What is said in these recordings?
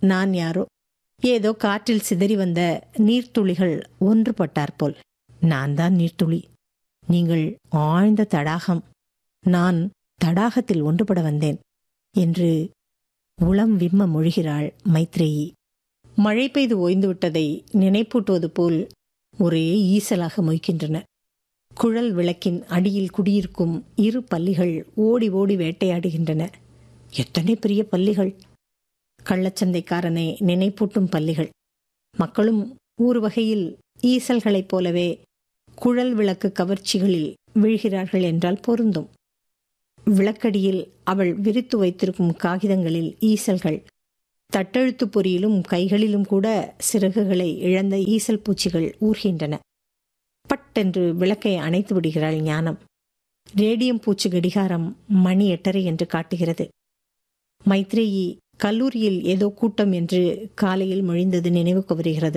நான் யாரோ ஏதோ காற்றில் சிதறி வந்த நீர்த்துளிகள் ஒன்றுபட்டாற்போல் நான் தான் நீர்த்துளி நீங்கள் ஆழ்ந்த தடாகம் நான் தடாகத்தில் ஒன்றுபட வந்தேன் என்று உளம் விம்ம மொழிகிறாள் மைத்ரேயி மழை பெய்து ஓய்ந்துவிட்டதை நினைப்பூட்டுவது போல் ஒரே ஈசலாக மொய்க்கின்றன குழல் விளக்கின் அடியில் குடியிருக்கும் இரு பல்லிகள் ஓடி ஓடி வேட்டையாடுகின்றன எத்தனை பெரிய பல்லிகள் கள்ளச்சந்தைக்காரனை நினைப்பூட்டும் பல்லிகள் மக்களும் ஊர் வகையில் ஈசல்களைப் போலவே குழல் விளக்கு கவர்ச்சிகளில் வீழ்கிறார்கள் என்றால் பொருந்தும் விளக்கடியில் அவள் விரித்து வைத்திருக்கும் காகிதங்களில் ஈசல்கள் தட்டெழுத்து பொறியிலும் கைகளிலும் கூட சிறகுகளை இழந்த ஈசல் பூச்சிகள் ஊர்கின்றன பட்டென்று விளக்கை அணைத்து விடுகிறாள் ஞானம் ரேடியம் பூச்சி கடிகாரம் மணி எட்டரை என்று காட்டுகிறது மைத்ரேயி கல்லூரியில் ஏதோ கூட்டம் என்று காலையில் மொழிந்தது நினைவுக்கு வருகிறது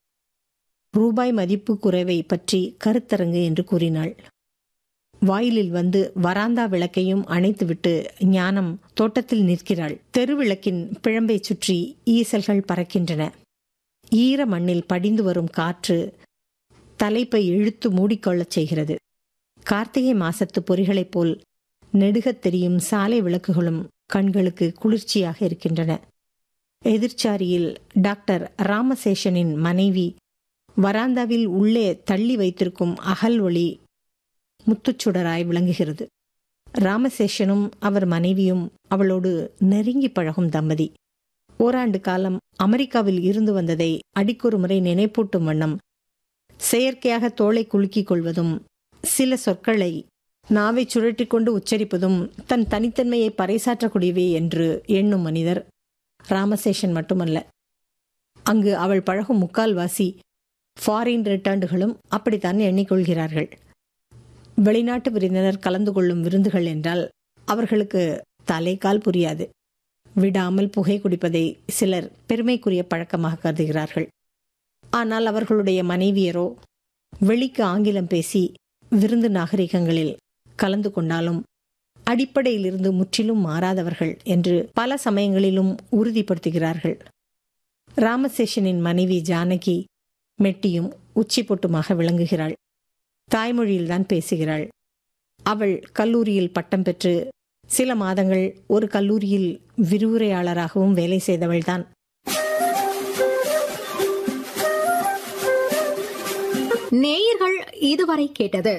ரூபாய் மதிப்பு குறைவை பற்றி கருத்தரங்கு என்று கூறினாள் வாயிலில் வந்து வராந்தா விளக்கையும் அணைத்துவிட்டு ஞானம் தோட்டத்தில் நிற்கிறாள் தெருவிளக்கின் பிழம்பை சுற்றி ஈசல்கள் பறக்கின்றன ஈர மண்ணில் படிந்து வரும் காற்று தலைப்பை இழுத்து மூடிக்கொள்ளச் செய்கிறது கார்த்திகை மாசத்து பொறிகளைப் போல் நெடுகத் தெரியும் சாலை விளக்குகளும் கண்களுக்கு குளிர்ச்சியாக இருக்கின்றன எதிர்ச்சாரியில் டாக்டர் ராமசேஷனின் மனைவி வராந்தாவில் உள்ளே தள்ளி வைத்திருக்கும் அகல் ஒளி முத்துச்சுடராய் விளங்குகிறது ராமசேஷனும் அவர் மனைவியும் அவளோடு நெருங்கி பழகும் தம்பதி ஓராண்டு காலம் அமெரிக்காவில் இருந்து வந்ததை அடிக்கொரு முறை நினைப்பூட்டும் வண்ணம் செயற்கையாக தோலை குலுக்கிக் கொள்வதும் சில சொற்களை நாவை சுழற்றி கொண்டு உச்சரிப்பதும் தன் தனித்தன்மையை பறைசாற்றக்கூடியவே என்று எண்ணும் மனிதர் ராமசேஷன் மட்டுமல்ல அங்கு அவள் பழகும் முக்கால்வாசி ஃபாரின் ரிட்டர்ண்டுகளும் அப்படித்தான் எண்ணிக்கொள்கிறார்கள் வெளிநாட்டு விருந்தினர் கலந்து கொள்ளும் விருந்துகள் என்றால் அவர்களுக்கு தலைக்கால் புரியாது விடாமல் புகை குடிப்பதை சிலர் பெருமைக்குரிய பழக்கமாக கருதுகிறார்கள் ஆனால் அவர்களுடைய மனைவியரோ வெளிக்கு ஆங்கிலம் பேசி விருந்து நாகரிகங்களில் கலந்து கொண்டாலும் அடிப்படையிலிருந்து முற்றிலும் மாறாதவர்கள் என்று பல சமயங்களிலும் உறுதிப்படுத்துகிறார்கள் ராமசேஷனின் மனைவி ஜானகி மெட்டியும் உச்சி பொட்டுமாக விளங்குகிறாள் தாய்மொழியில்தான் பேசுகிறாள் அவள் கல்லூரியில் பட்டம் பெற்று சில மாதங்கள் ஒரு கல்லூரியில் விரிவுரையாளராகவும் வேலை செய்தவள்தான் நேயர்கள் இதுவரை கேட்டது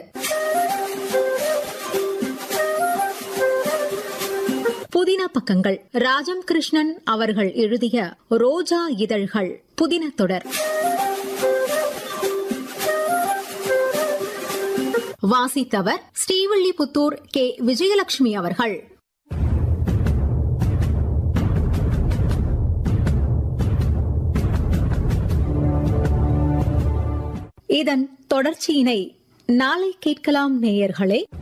புதின பக்கங்கள் ராஜம் கிருஷ்ணன் அவர்கள் எழுதிய ரோஜா இதழ்கள் புதின தொடர் வாசித்தவர் ஸ்ரீவில்லிபுத்தூர் கே விஜயலட்சுமி அவர்கள் இதன் தொடர்ச்சியினை நாளை கேட்கலாம் நேயர்களே